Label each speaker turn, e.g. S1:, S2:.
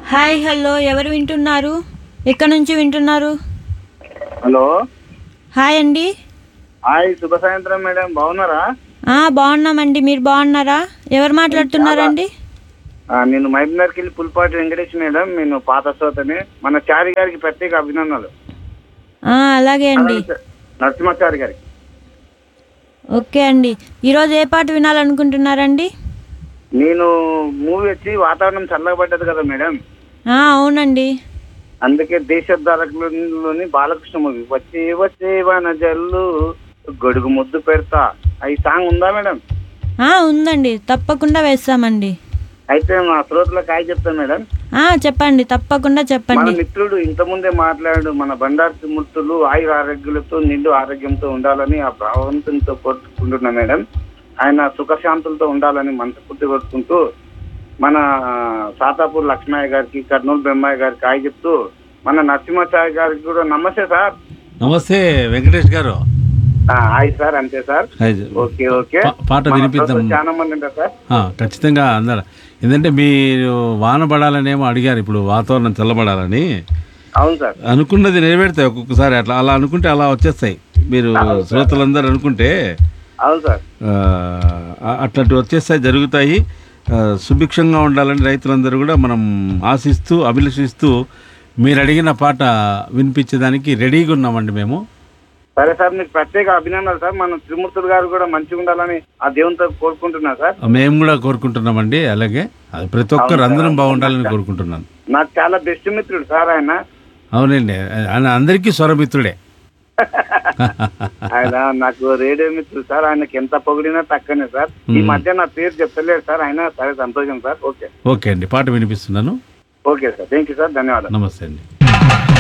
S1: Hi hello ఎవరు వింటున్నారు ఎక్కడి నుంచి వింటున్నారు
S2: హలో
S1: హాయ్ అండి
S2: హాయ్ శుభ సాయంత్రం మేడం బాగున్నారా
S1: ఆ, బాగున్నామండి మీరు బాగున్నారా ఎవరు మాట్లాడుతున్నారండి
S2: ఆ, నేను మైబినర్కి వెళ్ళి పుల్పాటి వెంకటేష్ మేడం నేను పాత శ్రోతని మన చారి గారికి ప్రత్యేక అభినందనలు
S1: ఆ, అలాగే అండి
S2: నరసింహాచారి గారికి
S1: ఓకే అండి ఈరోజు ఏ పాట వినాలనుకుంటున్నారండి
S2: నేను మూవీ వచ్చి వాతావరణం చల్లబడ్డది కదా మేడం
S1: ఆ, అవునండి
S2: అందుకే దేశోద్ధారకులోని బాలకృష్ణ మూవీ వచ్చే వచ్చే వన జల్లు గొడుగు ముద్దు పెడతా ఈ సాంగ్ ఉందా మేడం
S1: ఆ, ఉందండి తప్పకుండా వేస్తామండి
S2: అయితే మా శ్రోతలకు హాయ్ చెప్తాను మేడం
S1: ఆ, చెప్పండి తప్పకుండా
S2: మన
S1: చెప్పండి
S2: మిత్రుడు ఇంతకుముందే మాట్లాడు మన బండారు తిమ్మూర్తులు ఆయుర ఆరోగ్యాలతో నిండు ఆరోగ్యంతో ఉండాలని ఆ భగవంతునితో కోరుకుంటున్నా మేడం ఆయన సుఖశాంతులతో ఉండాలని మనస్ఫూర్తి కోరుకుంటూ మన సాతాపూర్ లక్ష్మయ్య గారికి కర్నూలు బ్రహ్మయ్య గారికి హాయ్ చెప్తూ మన నరసింహాచార్య గారికి కూడా నమస్తే సార్
S3: నమస్తే వెంకటేష్ గారు
S2: ఆ, హాయ్ సార్ అంతే సార్
S3: హాయ్.
S2: ఓకే ఓకే
S3: పా- పాట
S2: మన
S3: వినిపిద్దాం.
S2: శ్రోతలు చాలా మంది ఉంటారు సార్
S3: ఆ, ఖచ్చితంగా అందరు ఎందుకంటే మీరు వాన పడాలనేమో అడిగారు ఇప్పుడు వాతావరణం చల్లబడాలని
S2: అవును సార్
S3: అనుకున్నది నెరవేరుతాయి ఒక్కొక్కసారి అట్లా అలా అనుకుంటే అలా వచ్చేస్తాయి మీరు శ్రోతలందరూ అనుకుంటే
S2: అవును సార్
S3: ఆ, అట్లాంటి వచ్చేస్తాయి జరుగుతాయి ఆ, సుభిక్షంగా ఉండాలని రైతులందరూ కూడా మనం ఆశిస్తూ అభిలషిస్తూ మీరు అడిగిన పాట వినిపించడానికి రెడీగా ఉన్నామండి మేము
S2: సరే సార్ మీకు ప్రత్యేక అభినందనలు సార్ మన త్రిమూర్తులు గారు కూడా మంచిగా ఉండాలని ఆ దేవునితో కోరుకుంటున్నా సార్
S3: మేము కూడా కోరుకుంటున్నామండి అలాగే అది ప్రతి ఒక్కరు అందరం బాగుండాలని కోరుకుంటున్నాను
S2: నాకు చాలా బెస్ట్ మిత్రుడు సార్ ఆయన
S3: అవునండి ఆయన అందరికీ స్వరమిత్రుడే
S2: ఆయన నాకు రేడియో మిత్రుడు సార్ ఆయనకి ఎంత పొగిడినా తక్కువనే సార్ ఈ మధ్య నా పేరు చెప్తలేరు సార్ ఆయన సరే సంతోషం సార్ ఓకే
S3: ఓకే అండి పాట వినిపిస్తున్నాను
S2: okay sir thank you sir ధన్యవాదాలు
S3: నమస్తే అండి